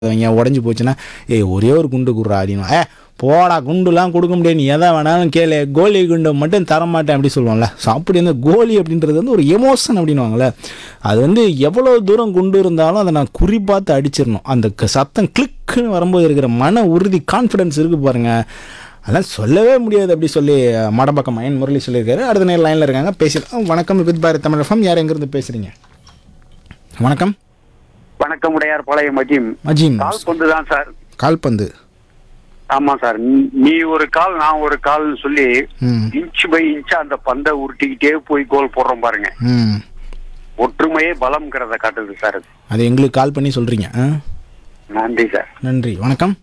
அவங்க உடஞ்சி போச்சுன்னா ஏய் ஒரே ஒரு குண்டு குடுறா அப்படின்னு ஏ போடா குண்டுலாம் கொடுக்க முடியாது நீ எதை வேணாலும் கேளு கோலி குண்டு மட்டும் தர மாட்டேன் அப்படி சொல்லுவாங்கல்ல ஸோ அப்படி வந்து கோலி அப்படின்றது வந்து ஒரு எமோஷன் அப்படின்னுவாங்கல்ல அது வந்து எவ்வளோ தூரம் குண்டு இருந்தாலும் அதை நான் குறி பார்த்து அடிச்சிடணும் அந்த க- சத்தம் கிளிக்குன்னு வரும்போது இருக்கிற மன உறுதி கான்ஃபிடன்ஸ் இருக்கு பாருங்க அதெல்லாம் சொல்லவே முடியாது அப்படி சொல்லி மடப்பக்கம் மயன் முரளி சொல்லியிருக்காரு அடுத்த நேரம் லைனில் இருக்காங்க பேசலாம் வணக்கம் வித் பாரத் தமிழ் எஃப்எம் யார் எங்கேருந்து பேசுகிறீங்க வணக்கம் வணக்கம் உடையார் பாளையம் மஜீம் அஜீம் கால் பந்து தான் சார் கால்பந்து ஆமா சார் நீ- நீ ஒரு கால் நான் ஒரு கால்னு சொல்லி ம் இன்ச் பை இன்ச்சா அந்த பந்தை உருட்டிக்கிட்டே போய் கோல் போடுறோம் பாருங்க ம் ஒற்றுமையே பலம்ங்கிறத காட்டுது சார் அது. அது எங்களுக்கு கால் பண்ணி சொல்கிறீங்க ஆ நன்றி சார் நன்றி வணக்கம்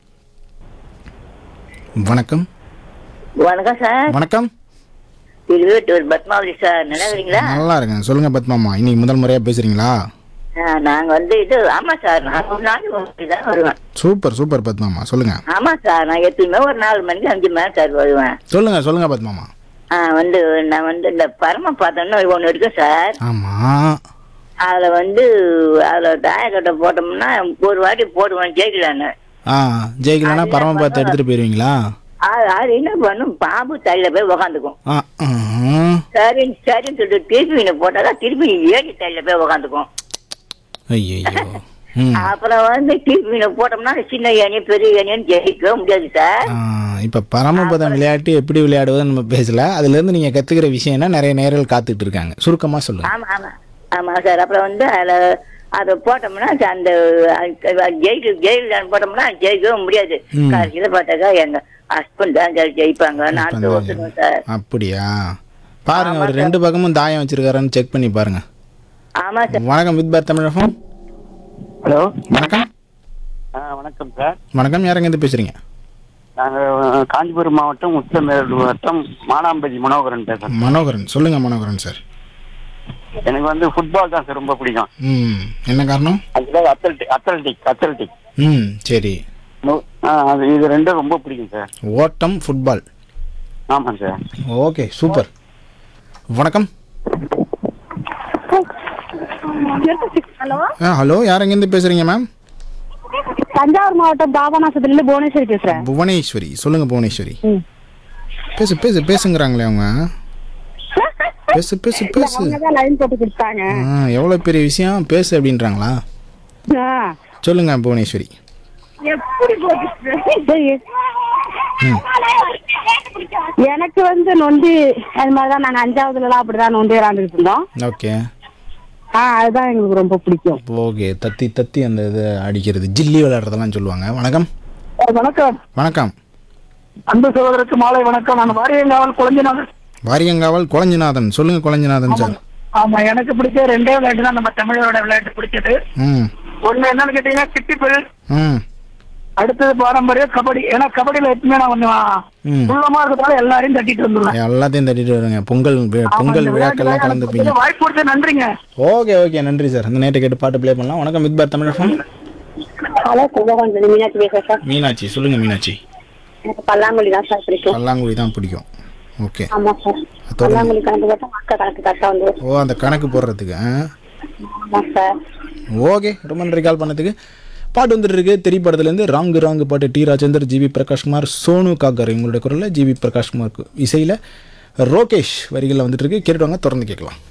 வணக்கம் வணக்கம் சார் வணக்கம் திருவேட்டூர் பத்மாவதி சார் நினைவுறீங்களா நல்லா இருக்கேன் சொல்லுங்கள் பத்மாமா இன்னைக்கு முதல் முறையாக பேசுகிறீங்களா நாங்க வந்து இது ஆமா சார் நான் ஒரு நாள் தான் வருவேன் சூப்பர் சூப்பர் பத்மாமா சொல்லுங்கள் ஆமா சார் நான் எப்பயுமே ஒரு நாலு மணிக்கு அஞ்சு மணி சார் வருவேன் சொல்லுங்கள் சொல்லுங்கள் பத்மாமா ஆ, வந்து நான் வந்து இந்த பரம பாத்திரம்னு ஒண்ணு இருக்கு சார் ஆமாம் அதுல வந்து அதுல தாயக்கட்டை போட்டோம்னா ஒரு வாட்டி போடுவேன் ஜெயிக்கலான்னு ஆ ஜெயிக்கலன்னா பரமபாத்தை எடுத்துகிட்டு போயிடுவீங்களா அது அது என்ன பண்ணும் பாம்பு தள்ளில போய் உக்காந்துக்கும் ஆ ம். சரி சரின்னு சொல்லிட்டு திருப்பி மீனை போட்டாக்கா திருப்பி ஏடி தள்ளில போய் உக்காந்துக்கும் ஐயையோ ம் அப்புறம் வந்து திருப்பி மீனை போட்டோம்னா சின்ன ஏனி பெரிய ஏனின்னு ஜெயிக்கவே முடியாது சார் இப்போ பரமபதம் விளையாட்டு எப்படி விளையாடுவதுன்னு நம்ம பேசல அதுலேருந்து நீங்கள் கற்றுக்கிற விஷயம் என்ன நிறைய நேர்கள் காத்துட்டு இருக்காங்க சுருக்கமாக சொல்லுங்கள் ஆமா ஆமா ஆமா சார் அப்புறம் வந்து அதுல அதை போட்டோம்னா அந்த ஜெயிக்கு ஜெயில போட்டோம்னா ஜெயிக்கவே முடியாது ம். கடைசியில பார்த்தாக்கா எங்க ஹஸ்பண்ட் தான் சார் ஜெயிப்பாங்க நான் தோத்துருவேன் சார் அப்படியா பாருங்க ஒரு ரெண்டு பக்கமும் தாயம் வச்சிருக்காரான்னு செக் பண்ணி பாருங்க ஆமா சார் வணக்கம் வித் பார் தமிழகம் ஹலோ வணக்கம் வணக்கம் சார் வணக்கம் யாருங்க இருந்து பேசுறீங்க நாங்க காஞ்சிபுரம் மாவட்டம் உத்தமேரூர் வட்டம் மானாம்பதி மனோகரன் பேசுறேன் மனோகரன் சொல்லுங்க மனோகரன் சார் எனக்கு வந்து ஃபுட்பால் தான் சார் ரொம்ப பிடிக்கும் ம் என்ன காரணம் அதுக்காக அத்லட்டிக் அத்லட்டிக் அத்லட்டிக் ம் சரி அது இது ரெண்டும் ரொம்ப பிடிக்கும் சார் ஓட்டம் ஃபுட்பால் ஆமாம் சார் ஓகே சூப்பர் வணக்கம் ஹலோ ஆ ஹலோ யார் எங்கேருந்து பேசுறீங்க மேம் தஞ்சாவூர் மாவட்டம் பாபநாசத்துல இருந்து புவனேஸ்வரி பேசுறேன் புவனேஸ்வரி சொல்லுங்க புவனேஸ்வரி ம். பேசு பேசு பேசுங்கிறாங்களே அவங்க பேசு பேசு பேசு அவங்கதான் லைன் போட்டு கொடுத்தாங்க ஆ எவ்வளோ பெரிய விஷயம் பேசு அப்படின்றாங்களா ஆ. சொல்லுங்க புவனேஸ்வரி எப்படி போச்சு சரி. ம் எனக்கு வந்து நொண்டி அது மாதிரிதான் நாங்க அஞ்சாவதுல எல்லாம் அப்படிதான் நொண்டி விளையாண்டுட்டு இருந்தோம் ஓகே ஆ அதுதான் எங்களுக்கு ரொம்ப பிடிக்கும் ஓகே தத்தி தத்தி அந்த இது அடிக்கிறது ஜில்லி விளையாடுறதெல்லாம் சொல்லுவாங்க வணக்கம் வணக்கம் வணக்கம் அன்பு சகோதரருக்கு மாலை வணக்கம் நான் வாரியங்காவல் குழந்தைநாதன் வாரியங்காவல் குழஞ்சிநாதன் சொல்லுங்க குழஞ்சிநாதன் சார் ஆமா எனக்கு பிடிச்ச ரெண்டே விளையாட்டு தான் நம்ம தமிழரோட விளையாட்டு பிடிச்சது ம் ஒண்ணு என்னன்னு கேட்டீங்கன்னா கிட்டிப்பில் ம் அடுத்தது பாரம்பரிய கபடி ஏன்னா கபடியில எப்பவுமே நான் கொஞ்சம் ம் உள்ளமா இருக்கிறதால எல்லாரையும் தட்டிட்டு வந்துடுவேன் எல்லாத்தையும் தட்டிட்டு வருங்க பொங்கல் வி- பொங்கல் விழாக்கள்லாம் கலந்துப்பீங்க வாய்ப்பு கொடுத்து நன்றிங்க ஓகே ஓகே நன்றி சார் அந்த நேற்று கேட்டு பாட்டு ப்ளே பண்ணலாம் வணக்கம் வித் பார் தமிழ் FM. ஹலோ கும்பகோணம் மீனாட்சி பேசுறேன் சார் மீனாட்சி சொல்லுங்க மீனாட்சி எனக்கு பல்லாங்குழி தான் சார் பிடிக்கும் பல்லாங்குழி தான் பிடிக்கும் ஓகே ஆமா சார் தொடர்ந்து. பல்லாங்குழி கணக்கு போட்டா மக்கள் கணக்கு கரெக்டா வந்து ஓ அந்த கணக்கு போடுறதுக்கு ஆ ஆமா சார் ஓகே ரொம்ப நன்றி கால் பண்ணதுக்கு பாட்டு வந்துட்டு இருக்கு திரைப்படத்துலேருந்து ராங்கு ராங்கு பாட்டு டி ராஜேந்தர் ஜிவி பிரகாஷ்குமார் சோனு காக்கர் இவங்களோட குரலில் ஜிவி பிரகாஷ்குமார் இசையில் ரோகேஷ் வரிகளில் வந்துட்டு இருக்கு கேட்டுவாங்க தொடர்ந்து கேட்கலாம்